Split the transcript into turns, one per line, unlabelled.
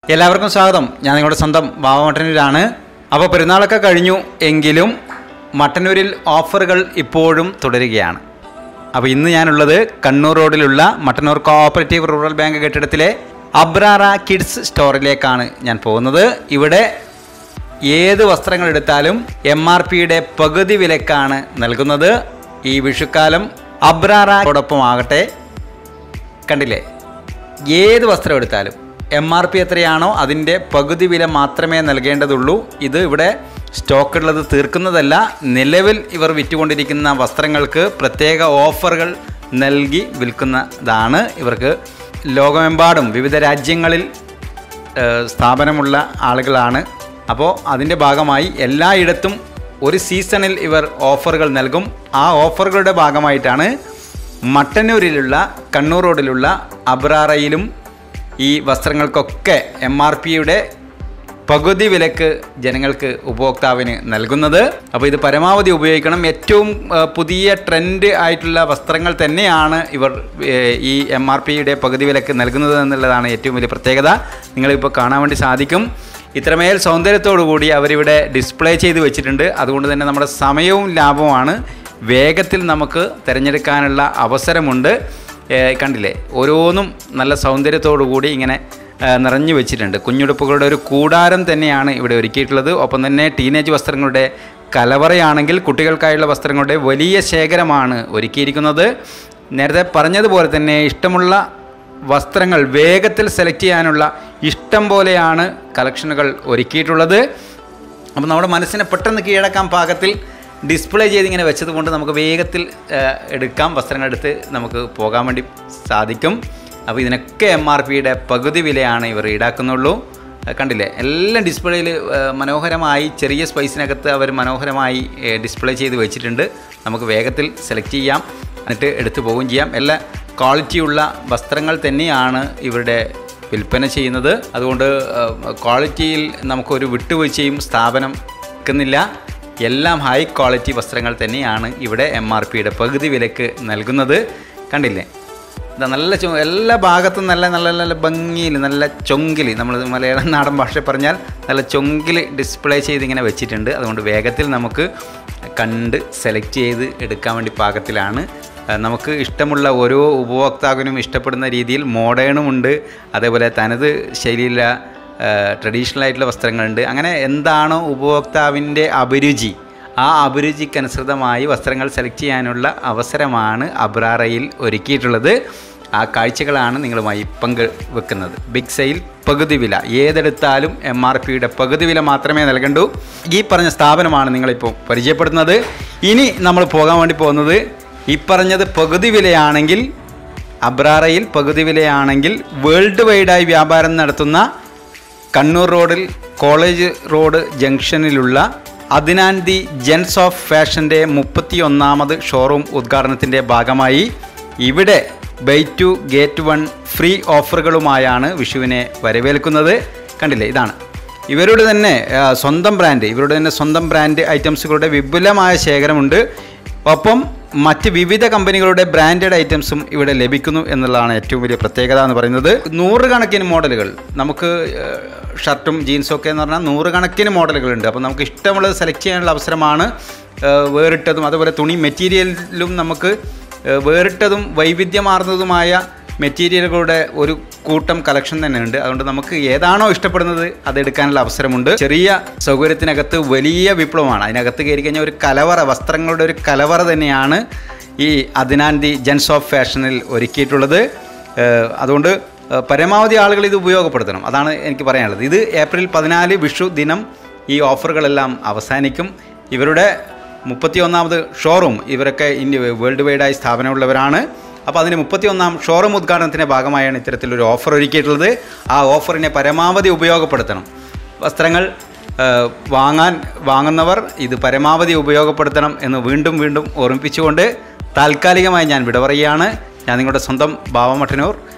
എല്ലാവർക്കും സ്വാഗതം ഞാൻ നിങ്ങളുടെ സ്വന്തം ബാബ മട്ടന്നൂരാണ് അപ്പോൾ പെരുന്നാളൊക്കെ കഴിഞ്ഞു എങ്കിലും മട്ടന്നൂരിൽ ഓഫറുകൾ ഇപ്പോഴും തുടരുകയാണ് അപ്പോൾ ഇന്ന് ഞാനുള്ളത് കണ്ണൂർ റോഡിലുള്ള മട്ടന്നൂർ കോഓപ്പറേറ്റീവ് റൂറൽ ബാങ്ക് കെട്ടിടത്തിലെ അബ്രാറ കിഡ്സ് സ്റ്റോറിലേക്കാണ് ഞാൻ പോകുന്നത് ഇവിടെ ഏത് വസ്ത്രങ്ങൾ എടുത്താലും എം ആർ പിയുടെ പകുതി വിലക്കാണ് നൽകുന്നത് ഈ വിഷുക്കാലം അബ്രാറോടൊപ്പം ആകട്ടെ കണ്ടില്ലേ ഏത് വസ്ത്രം എടുത്താലും എം ആർ പി എത്രയാണോ അതിൻ്റെ പകുതി വില മാത്രമേ നൽകേണ്ടതുള്ളൂ ഇത് ഇവിടെ സ്റ്റോക്ക് ഉള്ളത് തീർക്കുന്നതല്ല നിലവിൽ ഇവർ വിറ്റുകൊണ്ടിരിക്കുന്ന വസ്ത്രങ്ങൾക്ക് പ്രത്യേക ഓഫറുകൾ നൽകി വിൽക്കുന്നതാണ് ഇവർക്ക് ലോകമെമ്പാടും വിവിധ രാജ്യങ്ങളിൽ ഏഹ്, സ്ഥാപനമുള്ള ആളുകളാണ് അപ്പോൾ അതിൻ്റെ ഭാഗമായി എല്ലായിടത്തും ഒരു സീസണിൽ ഇവർ ഓഫറുകൾ നൽകും ആ ഓഫറുകളുടെ ഭാഗമായിട്ടാണ് മട്ടന്നൂരിലുള്ള കണ്ണൂർ റോഡിലുള്ള അബ്രാറയിലും ഈ വസ്ത്രങ്ങൾക്കൊക്കെ എം ആർ പിയുടെ പകുതി വിലക്ക് ജനങ്ങൾക്ക് ഉപഭോക്താവിന് നൽകുന്നത് അപ്പോൾ ഇത് പരമാവധി ഉപയോഗിക്കണം ഏറ്റവും ആ, പുതിയ ട്രെൻഡ് ആയിട്ടുള്ള വസ്ത്രങ്ങൾ തന്നെയാണ് ഇവർ ഏ, ഈ എം ആർ പിയുടെ പകുതി വിലക്ക് നൽകുന്നത് എന്നുള്ളതാണ് ഏറ്റവും വലിയ പ്രത്യേകത നിങ്ങളിപ്പോൾ കാണാൻ വേണ്ടി സാധിക്കും ഇത്രമേൽ സൗന്ദര്യത്തോടു കൂടി അവരിവിടെ ഡിസ്പ്ലേ ചെയ്ത് വെച്ചിട്ടുണ്ട് അതുകൊണ്ട് തന്നെ നമ്മുടെ സമയവും ലാഭവുമാണ് വേഗത്തിൽ നമുക്ക് തിരഞ്ഞെടുക്കാനുള്ള അവസരമുണ്ട് ഏ, കണ്ടില്ലേ ഓരോന്നും നല്ല സൗന്ദര്യത്തോടു കൂടി ഇങ്ങനെ ആ, നിറഞ്ഞു വെച്ചിട്ടുണ്ട് കുഞ്ഞുടുപ്പുകളുടെ ഒരു കൂടാരം തന്നെയാണ് ഇവിടെ ഒരുക്കിയിട്ടുള്ളത് ഒപ്പം തന്നെ ടീനേജ് വസ്ത്രങ്ങളുടെ കലവറയാണെങ്കിൽ കുട്ടികൾക്കായുള്ള വസ്ത്രങ്ങളുടെ വലിയ ശേഖരമാണ് ഒരുക്കിയിരിക്കുന്നത് നേരത്തെ പറഞ്ഞതുപോലെ തന്നെ ഇഷ്ടമുള്ള വസ്ത്രങ്ങൾ വേഗത്തിൽ സെലക്ട് ചെയ്യാനുള്ള ഇഷ്ടം പോലെയാണ് കളക്ഷനുകൾ ഒരുക്കിയിട്ടുള്ളത് അപ്പോൾ നമ്മുടെ മനസ്സിനെ പെട്ടെന്ന് കീഴടക്കാൻ പാകത്തിൽ ഡിസ്പ്ലേ ചെയ്ത് ഇങ്ങനെ വെച്ചത് കൊണ്ട് നമുക്ക് വേഗത്തിൽ ആ, എടുക്കാം വസ്ത്രങ്ങൾ എടുത്ത് നമുക്ക് പോകാൻ വേണ്ടി സാധിക്കും അപ്പോൾ ഇതിനൊക്കെ എം ആർ പിയുടെ പകുതി വിലയാണ് ഇവർ ഈടാക്കുന്നുള്ളൂ ആ, കണ്ടില്ലേ എല്ലാം ഡിസ്പ്ലേയിൽ മനോഹരമായി ചെറിയ സ്പൈസിനകത്ത് അവർ മനോഹരമായി ഏ, ഡിസ്പ്ലേ ചെയ്ത് വെച്ചിട്ടുണ്ട് നമുക്ക് വേഗത്തിൽ സെലക്ട് ചെയ്യാം എന്നിട്ട് എടുത്തു പോവുകയും ചെയ്യാം എല്ലാ ക്വാളിറ്റിയുള്ള വസ്ത്രങ്ങൾ തന്നെയാണ് ഇവരുടെ വിൽപ്പന ചെയ്യുന്നത് അതുകൊണ്ട് ആ, ക്വാളിറ്റിയിൽ നമുക്കൊരു വിട്ടുവീഴ്ചയും സ്ഥാപനം വെക്കുന്നില്ല എല്ലാം ഹൈ ക്വാളിറ്റി വസ്ത്രങ്ങൾ തന്നെയാണ് ഇവിടെ എം ആർ പിയുടെ പകുതി വിലക്ക് നൽകുന്നത് കണ്ടില്ലേ ഇതാ നല്ല ചൊ എല്ലാ ഭാഗത്തും നല്ല നല്ല നല്ല ഭംഗിയിൽ നല്ല ചൊങ്കിൽ നമ്മൾ മലയാളം നാടൻ ഭാഷ പറഞ്ഞാൽ നല്ല ചൊങ്കിൽ ഡിസ്പ്ലേ ചെയ്ത് ഇങ്ങനെ വെച്ചിട്ടുണ്ട് അതുകൊണ്ട് വേഗത്തിൽ നമുക്ക് കണ്ട് സെലക്ട് ചെയ്ത് എടുക്കാൻ വേണ്ടി പാകത്തിലാണ് ആ, നമുക്ക് ഇഷ്ടമുള്ള ഓരോ ഉപഭോക്താവിനും ഇഷ്ടപ്പെടുന്ന രീതിയിൽ മോഡേണും ഉണ്ട് അതേപോലെ തനത് ശൈലിയിലുള്ള ട്രഡീഷണൽ ആയിട്ടുള്ള വസ്ത്രങ്ങളുണ്ട് അങ്ങനെ എന്താണോ ഉപഭോക്താവിൻ്റെ അഭിരുചി ആ അഭിരുചിക്കനുസൃതമായി വസ്ത്രങ്ങൾ സെലക്ട് ചെയ്യാനുള്ള അവസരമാണ് അബ്രാറയിൽ ഒരുക്കിയിട്ടുള്ളത് ആ കാഴ്ചകളാണ് നിങ്ങളുമായി പങ്ക് വെക്കുന്നത് ബിഗ് സെയിൽ പകുതി വില ഏതെടുത്താലും എം ആർ പിയുടെ പകുതി വില മാത്രമേ നൽകണ്ടൂ ഈ പറഞ്ഞ സ്ഥാപനമാണ് നിങ്ങളിപ്പോൾ പരിചയപ്പെടുത്തുന്നത് ഇനി നമ്മൾ പോകാൻ വേണ്ടി പോകുന്നത് ഈ പറഞ്ഞത് പകുതി വിലയാണെങ്കിൽ അബ്രാറയിൽ പകുതി വിലയാണെങ്കിൽ വേൾഡ് വൈഡായി വ്യാപാരം നടത്തുന്ന കണ്ണൂർ റോഡിൽ കോളേജ് റോഡ് ജംഗ്ഷനിലുള്ള അതിനാൻതി ജെൻസ് ഓഫ് ഫാഷൻ്റെ മുപ്പത്തി ഒന്നാമത് ഷോറൂം ഉദ്ഘാടനത്തിൻ്റെ ഭാഗമായി ഇവിടെ buy two get one free ഓഫറുകളുമായാണ് വിഷുവിനെ വരവേൽക്കുന്നത് കണ്ടില്ലേ ഇതാണ് ഇവരുടെ തന്നെ ആ, സ്വന്തം ബ്രാൻഡ് ഇവരുടെ തന്നെ സ്വന്തം ബ്രാൻഡ് ഐറ്റംസുകളുടെ വിപുലമായ ശേഖരമുണ്ട് ഒപ്പം മറ്റ് വിവിധ കമ്പനികളുടെ ബ്രാൻഡഡ് ഐറ്റംസും ഇവിടെ ലഭിക്കുന്നു എന്നുള്ളതാണ് ഏറ്റവും വലിയ പ്രത്യേകത എന്ന് പറയുന്നത് നൂറുകണക്കിന് മോഡലുകൾ നമുക്ക് ഏഹ്, ഷർട്ടും ജീൻസും ഒക്കെ എന്ന് പറഞ്ഞാൽ നൂറുകണക്കിന് മോഡലുകളുണ്ട് അപ്പോൾ നമുക്ക് ഇഷ്ടമുള്ളത് സെലക്ട് ചെയ്യാനുള്ള അവസരമാണ് ഏഹ്, വേറിട്ടതും അതുപോലെ തുണി മെറ്റീരിയലിലും നമുക്ക് ഏഹ്, വേറിട്ടതും വൈവിധ്യമാർന്നതുമായ മെറ്റീരിയലുകളുടെ ഒരു കൂട്ടം കളക്ഷൻ തന്നെ ഉണ്ട് അതുകൊണ്ട് നമുക്ക് ഏതാണോ ഇഷ്ടപ്പെടുന്നത് അത് എടുക്കാനുള്ള അവസരമുണ്ട് ചെറിയ സൗകര്യത്തിനകത്ത് വലിയ വിപ്ലവമാണ് അതിനകത്ത് കയറി കഴിഞ്ഞാൽ ഒരു കലവറ വസ്ത്രങ്ങളുടെ ഒരു കലവറ തന്നെയാണ് ഈ അതിനാന്തി ജെൻസ് ഓഫ് ഫാഷനിൽ ഒരുക്കിയിട്ടുള്ളത് ഏഹ് അതുകൊണ്ട് ഏഹ് പരമാവധി ആളുകൾ ഇത് ഉപയോഗപ്പെടുത്തണം അതാണ് എനിക്ക് പറയാനുള്ളത് ഇത് ഏപ്രിൽ പതിനാല് വിഷു ദിനം ഈ ഓഫറുകളെല്ലാം അവസാനിക്കും ഇവരുടെ മുപ്പത്തി ഒന്നാമത് ഷോറൂം ഇവരൊക്കെ ഇന്ത്യ വേൾഡ് വൈഡായി സ്ഥാപനമുള്ളവരാണ് അപ്പോൾ അതിന് മുപ്പത്തിയൊന്നാം ഷോറൂം ഉദ്ഘാടനത്തിൻ്റെ ഭാഗമായാണ് ഇത്തരത്തിലൊരു ഓഫർ ഒരുക്കിയിട്ടുള്ളത് ആ ഓഫറിനെ പരമാവധി ഉപയോഗപ്പെടുത്തണം വസ്ത്രങ്ങൾ ആ, വാങ്ങാൻ വാങ്ങുന്നവർ ഇത് പരമാവധി ഉപയോഗപ്പെടുത്തണം എന്ന് വീണ്ടും വീണ്ടും ഓർമ്മിപ്പിച്ചുകൊണ്ട് താൽക്കാലികമായി ഞാൻ വിട പറയുകയാണ് ഞാൻ നിങ്ങളുടെ സ്വന്തം ബാവ മട്ടന്നൂർ